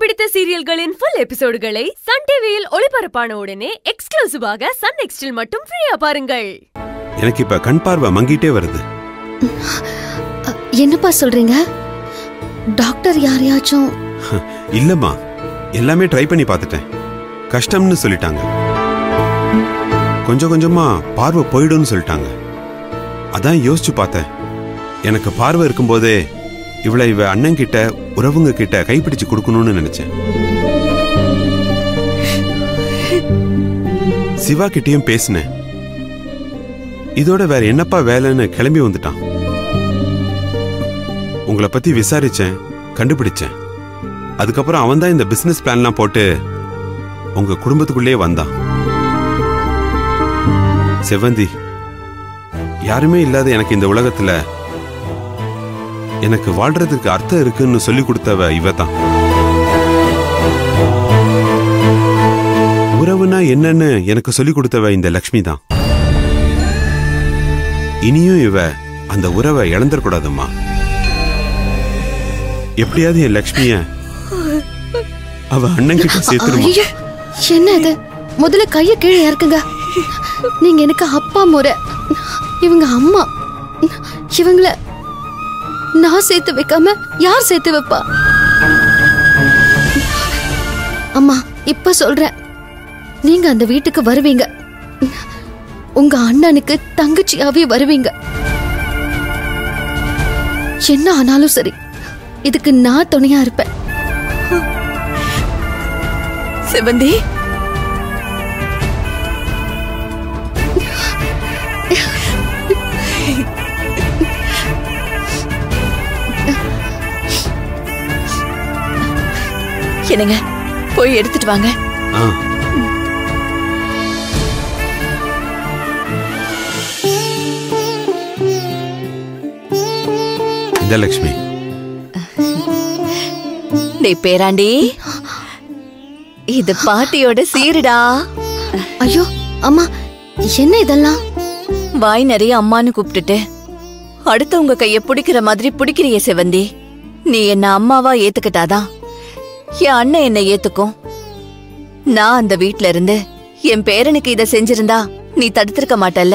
பிடித்த சீரியல்களின் full எபிசோடுகளை Sun டிவியில் ஒளிபரப்பான உடனே எக்ஸ்க்ளூசிவாக சன் நெக்ஸ்டில் மட்டும் ஃப்ரீயா பாருங்கள் எனக்கு இப்ப கண் பார்வை மங்கிட்டே வருது அ, என்னப்பா சொல்றீங்க டாக்டர் யாரையாச்சும் இல்லம்மா எல்லாமே ட்ரை பண்ணி பார்த்துட்டேன் கஷ்டம்னு சொல்லிட்டாங்க கொஞ்சம் கொஞ்சமா பார்வை போயிடும்னு சொல்லிட்டாங்க அதான் யோசிச்சு பார்த்தேன் எனக்கு பார்வை இருக்கும்போதே இவளை இவ அண்ணன் கிட்ட உறவுங்க கிட்ட கைப்பிடிச்சு கொடுக்கணும்னு நினைச்சேன் சிவா கிட்டயும் பேசினேன் இதோட வேற என்னப்பா வேலைன்னு கிளம்பி வந்துட்டான் உங்களை பத்தி விசாரிச்சேன் கண்டுபிடிச்சேன் அதுக்கப்புறம் அவன் தான் இந்த பிசினஸ் பிளான்லாம் போட்டு உங்க குடும்பத்துக்குள்ளே வந்தான் செவந்தி யாருமே இல்லாத எனக்கு இந்த உலகத்துல எனக்கு வாழ்றதுக்கு அர்த்தம் இருக்குன்னு சொல்லி கொடுத்தவ இவ தான் உறவுனா என்னன்னு எனக்கு சொல்லி கொடுத்தவ இந்த லக்ஷ்மி தான் இனியும் இவ அந்த உறவை இழந்துடக்கூடாதும்மா எப்படியாவது என் லக்ஷ்மிய அவ அண்ணன் கிட்ட சேர்த்துருமா ஐயோ என்ன இது முதல்ல கைய கீழே இறக்குங்க நீங்க எனக்கு அப்பா முறை இவங்க அம்மா இவங்கள நான் சேர்த்து வைக்காம யார் சேர்த்து வைப்பா அம்மா இப்ப சொல்றேன் நீங்க அந்த வீட்டுக்கு வருவீங்க உங்க அண்ணனுக்கு தங்கச்சியாவே வருவீங்க என்ன ஆனாலும் சரி இதுக்கு நான் துணையா இருப்பேன் செவந்தி என்னங்க போய் எடுத்துட்டு வாங்க ஆ இந்த லக்ஷ்மி டேய் பேராண்டி இது பாட்டியோட சீருடா ஐயோ அம்மா என்ன இதெல்லாம் வாய் நிறைய அம்மான்னு கூப்பிட்டுட்டு அடுத்தவங்க கைய பிடிக்கிற மாதிரி பிடிக்கிறியே செவந்தி நீ என்ன அம்மாவா ஏத்துக்கிட்டாதான் என் அண்ணன் என்ன ஏத்துக்கும் நான் அந்த வீட்ல இருந்து என் பேரனுக்கு இத செஞ்சிருந்தா நீ தடுத்திருக்க மாட்டல்ல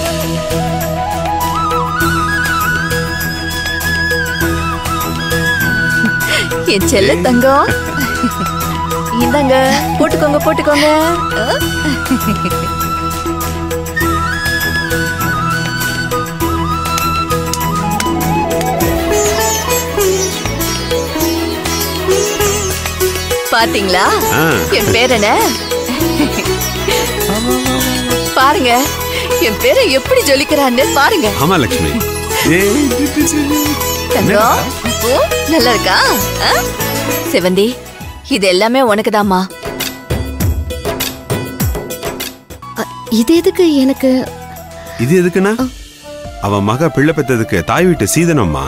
என் செல்ல தங்கம் இந்தாங்க போட்டுக்கோங்க போட்டுக்கோங்க அஹ். பாத்தீங்களா ஆ. என் பேர் என்ன பாருங்க என் பேரை எப்படி ஜொலிக்கிறான்னு பாருங்க ஆமா லக்ஷ்மி ஏய், தங்கம் ஓ, நல்லா இருக்கா ஆ? செவந்தி இது எல்லாமே உனக்குதாம்மா அ, இது எதுக்கு எனக்கு இது எதுக்குன்னா அவன் மக பிள்ளை பெத்ததுக்கு தாய் வீட்டு சீதனம்மா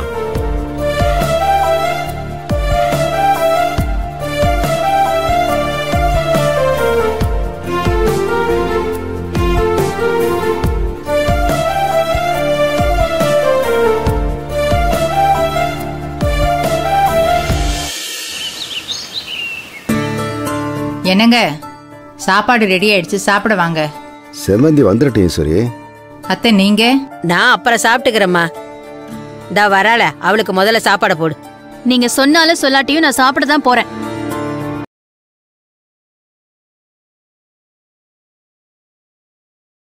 என்னங்க சாப்பாடு ரெடி ஆயிடுச்சு சாப்பிட வாங்க செம்மந்தி வந்துடட்டும் ஈஸ்வரி அத்தை நீங்க நான் அப்புறம் சாப்பிட்டுக்கிறேம்மா தா வராள அவளுக்கு முதல்ல சாப்பாடை போடு நீங்க சொன்னாலும் சொல்லாட்டியும் நான் சாப்பிட தான் போறேன்